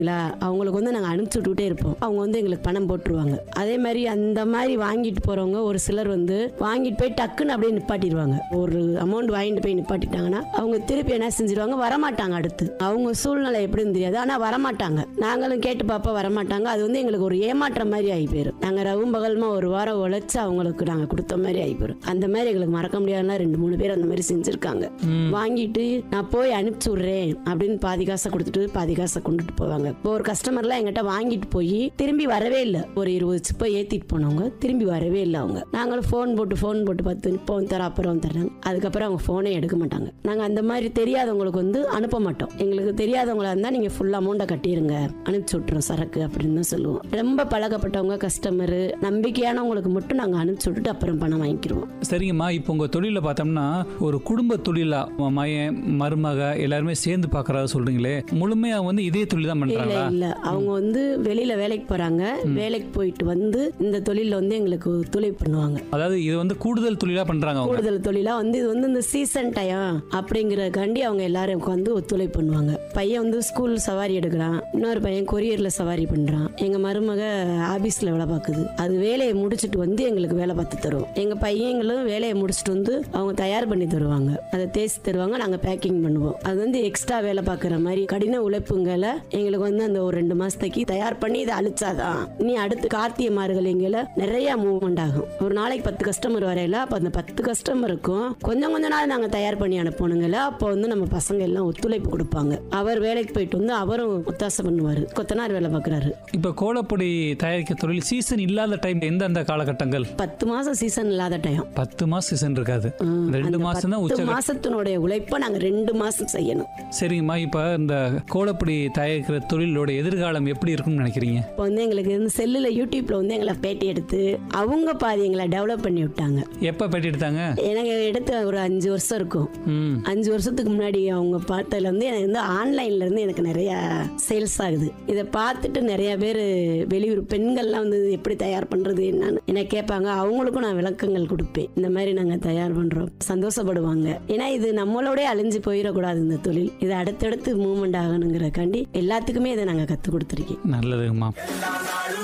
இல்ல அவங்களுக்கு வந்து நாங்கள் அனுப்பிச்சு விட்டுக்கிட்டே இருப்போம் அவங்க வந்து எங்களுக்கு பணம் போட்டுருவாங்க அதே மாதிரி அந்த மாதிரி வாங்கிட்டு போறவங்க ஒரு சிலர் வந்து வாங்கிட்டு போய் டக்குன்னு அப்படியே நிப்பாட்டிடுவாங்க ஒரு அமௌண்ட் வாங்கிட்டு போய் நிப்பாட்டிட்டாங்கன்னா அவங்க திருப்பி என்ன செஞ்சிருவாங்க வரமாட்டாங்க அடுத்து அவங்க சூழ்நிலை எப்படின்னு தெரியாது ஆனால் வரமாட்டாங்க நாங்களும் கேட்டு பார்ப்போம் வரமாட்டாங்க அது வந்து எங்களுக்கு ஒரு ஏமாற்றம் மாதிரி ஆகி போயிடும் நாங்கள் ரவும் பகல்மா ஒரு வாரம் உழைச்சு அவங்களுக்கு நாங்கள் கொடுத்த மாதிரி ஆகி போயிடும் அந்த மாதிரி எங்களுக்கு மறக்க முடியாதுன்னா ரெண்டு மூணு பேர் அந்த மாதிரி செஞ்சுருக்காங்க வாங்கிட்டு நான் போய் அனுப்பிச்சு விட்றேன் அப்படின்னு பாதி காசை கொடுத்துட்டு பாதி காசை கொண்டுட்டு போவாங்க இப்போ ஒரு கஸ்டமர்லாம் எங்கிட்ட வாங்கிட்டு போய் திரும்பி வரவே இல்லை ஒரு இருபது சிப்பை ஏற்றிட்டு போனவங்க திரும்பி வரவே இல்லை அவங்க நாங்களும் ஃபோன் போட்டு ஃபோன் போட்டு பார்த்து இப்போ தர அப்புறம் தர்றாங்க அதுக்கப்புறம் அவங்க ஃபோனே எடுக்க மாட்டாங்க நாங்கள் அந்த மாதிரி தெரியாதவங்களுக்கு வந்து அனுப்ப மாட்டோம் எங்களுக்கு தெரியாதவங்களா இருந்தால் நீங்கள் ஃபுல் அமௌண்ட்டை கட்டிடுங்க அனுப்பிச்சு விட்றோம் சரக்கு அப்படின்னு தான் சொல்லுவோம் ரொம்ப பழக்கப்பட்டவங்க கஸ்டமரு நம்பிக்கையானவங்களுக்கு மட்டும் நாங்கள் அனுப்பிச்சு விட்டுட்டு அப்புறம் பணம் வாங்கிக்கிறோம் சரிங்கம்மா இப்போ உங்கள் தொழிலில் பார்த்தோம்னா ஒரு குடும்ப தொழிலா உன் மயன் மருமக எல்லாருமே சேர்ந்து பார்க்குறதா சொல்கிறீங்களே முழுமையாக வந்து இதே தொழில் தான் இல்ல பண்ணுறாங்களா இல்ல அவங்க வந்து வெளியில வேலைக்கு போறாங்க வேலைக்கு போயிட்டு வந்து இந்த தொழில வந்து எங்களுக்கு ஒத்துழைப்பு பண்ணுவாங்க அதாவது இது வந்து கூடுதல் தொழிலாக பண்ணுறாங்க அவங்க கூடுதல் தொழிலா வந்து இது வந்து இந்த சீசன் டைம் அப்படிங்கறதுக்காண்டி அவங்க எல்லாரும் உட்காந்து ஒத்துழைப்பு பண்ணுவாங்க பையன் வந்து ஸ்கூல் சவாரி எடுக்கிறான் இன்னொரு பையன் கொரியர்ல சவாரி பண்றான் எங்க மருமக ஆபீஸ்ல வேலை பார்க்குது அது வேலையை முடிச்சிட்டு வந்து எங்களுக்கு வேலை பார்த்து தரும் எங்க பையங்களும் வேலையை முடிச்சிட்டு வந்து அவங்க தயார் பண்ணி தருவாங்க அதை தேய்ச்சி தருவாங்க நாங்க பேக்கிங் பண்ணுவோம் அது வந்து எக்ஸ்ட்ரா வேலை பார்க்குற மாதிரி கடின உழைப்புங்களை எங்களுக்கு வந்து அந்த ஒரு ரெண்டு மாசத்துக்கு தயார் பண்ணி இதை அழிச்சாதான் நீ அடுத்து கார்த்திகை மார்கழிங்கள நிறைய மூவ்மெண்ட் ஆகும் ஒரு நாளைக்கு பத்து கஸ்டமர் வரையில அப்ப அந்த பத்து கஸ்டமருக்கும் கொஞ்சம் கொஞ்ச நாள் நாங்க தயார் பண்ணி அனுப்பணுங்கள அப்போ வந்து நம்ம பசங்க எல்லாம் ஒத்துழைப்பு கொடுப்பாங்க அவர் வேலைக்கு போயிட்டு வந்து அவரும் ஒத்தாசை பண்ணுவாரு கொத்தனார் வேலை பார்க்கறாரு இப்போ கோலப்பொடி தயாரிக்க தொழில் சீசன் இல்லாத டைம் எந்தெந்த காலகட்டங்கள் பத்து மாசம் சீசன் இல்லாத டைம் பத்து மாசம் சீசன் இருக்காது ரெண்டு மாசம் தான் பத்து உச்ச மாசத்தினுடைய உழைப்பை நாங்க ரெண்டு மாசம் செய்யணும் சரிங்கம்மா இப்போ இந்த கோலப்பொடி தயாரிக்கிற தொழிலோட எதிர்காலம் எப்படி இருக்கும்னு நினைக்கிறீங்க இப்போ வந்து எங்களுக்கு இந்த செல்லுல யூடியூப்ல வந்து எங்களை பேட்டி எடுத்து அவங்க பாதி எங்களை டெவலப் பண்ணி விட்டாங்க எப்போ பேட்டி எடுத்தாங்க எனக்கு எடுத்து ஒரு அஞ்சு வருஷம் இருக்கும் ம் அஞ்சு வருஷத்துக்கு முன்னாடி அவங்க பார்த்ததுல இருந்து எனக்கு வந்து ஆன்லைன்ல இருந்து எனக்கு நிறைய சேல்ஸ் ஆகுது இதை பார்த்துட்டு நிறைய பேர் வெளியூர் பெண்கள்லாம் வந்து இது எப்படி தயார் பண்றது என்னன்னு என்ன கேட்பாங்க அவங்களுக்கும் நான் விளக்கங்கள் கொடுப்பேன் இந்த மாதிரி நாங்க தயார் பண்றோம் சந்தோஷப்படுவாங்க ஏன்னா இது நம்மளோடய அழிஞ்சு போயிடக்கூடாது இந்த தொழில் இது அடுத்தடுத்து மூவ்மெண்ட் ஆகணுங்கிறக்காண்டி எல்லாத்துக்குமே இதை நாங்க கத்து கொடுத்துருக்கேன் நல்லதுங்கம்மா